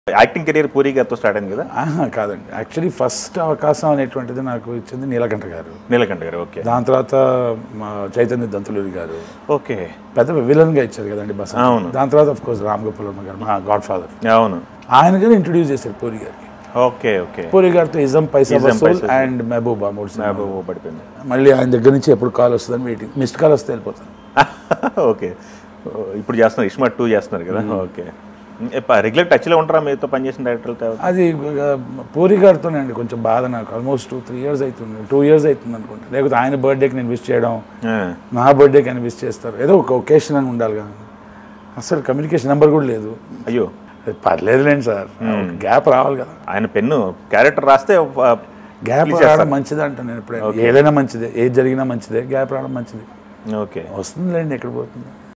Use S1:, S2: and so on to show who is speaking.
S1: Acting career puri గారితో start అయింది కదా
S2: ఆహా, కాదండి యాక్చువల్లీ ఫస్ట్ అవకాశం అనేటువంటిది నాకు ఇచ్చింది నీలకంఠ గారు
S1: నీలకంఠ గారు ఓకే
S2: దాని తర్వాత మా చైతన్య దంతులూరి గారు
S1: ఓకే
S2: పెద్ద విలన్గా ఇచ్చారు కదండి బస్
S1: అవును.
S2: దాని తర్వాత ఆఫ్ కోర్స్ రామ్ గోపాల్ వర్మ గారు మా గాడ్ ఫాదర్
S1: అవును
S2: ఆయన గారు ఇంట్రొడ్యూస్ చేశారు పూరి గారికి
S1: ఓకే ఓకే
S2: పూరి గారితో ism Paisa
S1: ism
S2: Vasool
S1: Paisa
S2: and Mehbooba మూడు సినిమాలు.
S1: నాకు పడిపోయింది
S2: మళ్ళీ ఆయన దగ్గర నుంచి ఎప్పుడు కాల్ వస్తుందని వెయిటింగ్ మిస్డ్ కాల్ వస్తే వెళ్ళిపోతాను
S1: ఓకే ఇప్పుడు చేస్తున్నారు ఇష్మా టూ చేస్తున్నారు కదా ఓకే రెగ్యులర్ టచ్లో ఉంటారా మీతో పనిచేసిన డైరెక్టర్లతో
S2: అది ఇక పూరి గారితోనే అండి కొంచెం బాధ నాకు ఆల్మోస్ట్ టూ త్రీ ఇయర్స్ అవుతుంది టూ ఇయర్స్ అవుతుంది అనుకుంటా లేకపోతే ఆయన బర్త్డేకి నేను విష్ చేయడం
S1: ఆ,
S2: నా బర్త్డేకి ఆయన విష్ చేస్తారు ఏదో ఒక ఒకేషన్ అని ఉండాలి కదా అసలు కమ్యూనికేషన్ నెంబర్ కూడా లేదు
S1: అయ్యో
S2: అది పర్లేదులేండి సార్ గ్యాప్ రావాలి కదా
S1: ఆయన పెన్ను క్యారెక్టర్ రాస్తే ఆ,
S2: గ్యాప్
S1: Please
S2: రావడం మంచిది అంటాను నేను ఎప్పుడైనా ఏదైనా మంచిదే ఏది జరిగినా మంచిదే గ్యాప్ రావడం మంచిది
S1: ఓకే
S2: వస్తుందిలేండి ఎక్కడ పోతుంది